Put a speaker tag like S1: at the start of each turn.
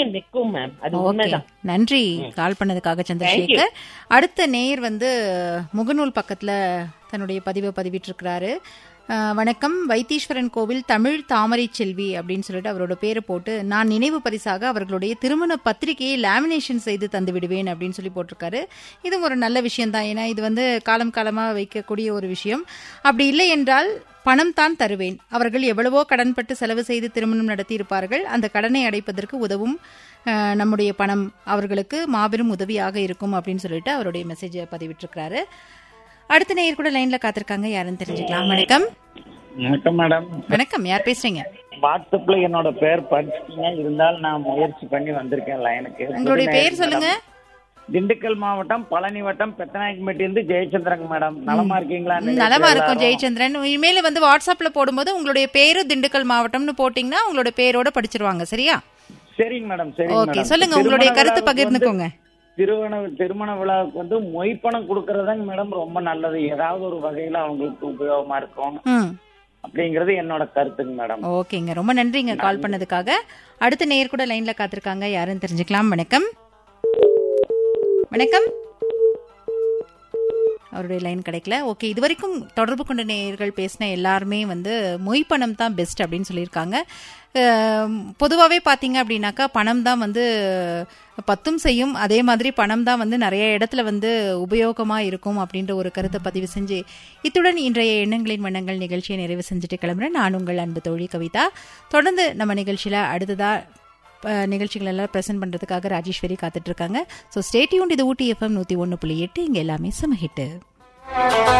S1: சூரியன் நிக்கும் மேம் அது
S2: ஓகே
S1: உண்மைதான்
S2: நன்றி கால் பண்ணதுக்காக சந்திரசேகர் அடுத்த நேயர் வந்து முகநூல் பக்கத்துல தன்னுடைய பதிவை பதிவிட்டிருக்கிறாரு அஹ், வணக்கம் வைத்தீஸ்வரன் கோவில் தமிழ் தாமரை செல்வி அப்படின்னு சொல்லிட்டு அவரோட பேரை போட்டு நான் நினைவு பரிசாக அவர்களுடைய திருமண பத்திரிகையை லேமினேஷன் செய்து தந்து விடுவேன் அப்படின்னு சொல்லி போட்டிருக்காரு இது ஒரு நல்ல விஷயம் தான் ஏன்னா இது வந்து காலம் காலமா வைக்கக்கூடிய ஒரு விஷயம் அப்படி இல்லை என்றால் பணம் தான் தருவேன் அவர்கள் எவ்வளவோ கடன்பட்டு செலவு செய்து திருமணம் நடத்தியிருப்பார்கள் அந்த கடனை அடைப்பதற்கு உதவும் அஹ், நம்முடைய பணம் அவர்களுக்கு மாபெரும் உதவியாக இருக்கும் அப்படின்னு சொல்லிட்டு அவருடைய மெசேஜை பதிவிட்டிருக்கிறாரு அடுத்த நேயர் கூட லைன்ல காத்திருக்காங்க யாருன்னு தெரிஞ்சுக்கலாம் வணக்கம்
S3: வணக்கம் மேடம்
S2: வணக்கம் யார் பேசுறீங்க
S3: வாட்ஸ்அப்ல என்னோட பேர் படிச்சிட்டீங்க இருந்தாலும் நான் முயற்சி பண்ணி வந்திருக்கேன் லைனுக்கு
S2: உங்களுடைய பேர் சொல்லுங்க
S3: திண்டுக்கல் மாவட்டம் பழனி வட்டம் பெத்தநாயக்கம்பட்டி இருந்து ஜெயச்சந்திரங்க மேடம் நலமா இருக்கீங்களா
S2: ம், நலமா இருக்கும் ஜெயச்சந்திரன் இனிமேல் வந்து வாட்ஸ்அப்ல போடும்போது உங்களுடைய பேரு திண்டுக்கல் மாவட்டம்னு போட்டீங்கன்னா உங்களோட பேரோட படிச்சிருவாங்க சரியா
S3: சரிங்க மேடம் சரி
S2: ஓகே சொல்லுங்க உங்களுடைய கருத்து பகிர்ந்துக்கோங்க
S3: திருமண திருமண விழாவுக்கு வந்து மொய்ப்பணம் கொடுக்கறதாங்க மேடம் ரொம்ப நல்லது ஏதாவது ஒரு வகையில அவங்களுக்கு உபயோகமா இருக்கும்
S2: ம்
S3: அப்படிங்கறது என்னோட கருத்துங்க மேடம்
S2: ஓகேங்க ரொம்ப நன்றிங்க கால் பண்ணதுக்காக அடுத்த நேயர் கூட லைன்ல காத்திருக்காங்க யாருன்னு தெரிஞ்சுக்கலாம் வணக்கம் வணக்கம் அவருடைய லைன் கிடைக்கல ஓகே இது வரைக்கும் தொடர்பு கொண்ட நேயர்கள் பேசின எல்லாருமே வந்து மொய்ப்பணம் தான் பெஸ்ட் அப்படின்னு சொல்லியிருக்காங்க பொதுவாகவே பார்த்தீங்க அப்படின்னாக்கா பணம் தான் வந்து பத்தும் செய்யும் அதே மாதிரி பணம் தான் வந்து நிறைய இடத்துல வந்து உபயோகமாக இருக்கும் அப்படின்ற ஒரு கருத்தை பதிவு செஞ்சு இத்துடன் இன்றைய எண்ணங்களின் வண்ணங்கள் நிகழ்ச்சியை நிறைவு செஞ்சுட்டு கிளம்புறேன் நான் உங்கள் அன்பு தோழி கவிதா தொடர்ந்து நம்ம நிகழ்ச்சியில் அடுத்ததாக நிகழ்ச்சிகள் எல்லாம் ப்ரெசென்ட் பண்ணுறதுக்காக ராஜேஸ்வரி காத்துட்டு இருக்காங்க ஸோ ஸ்டேட்யூன் இது ஊட்டி எஃப்எம் நூற்றி ஒன்று புள்ளி எட்டு இங்கே எல்லாமே சமஹிட்டு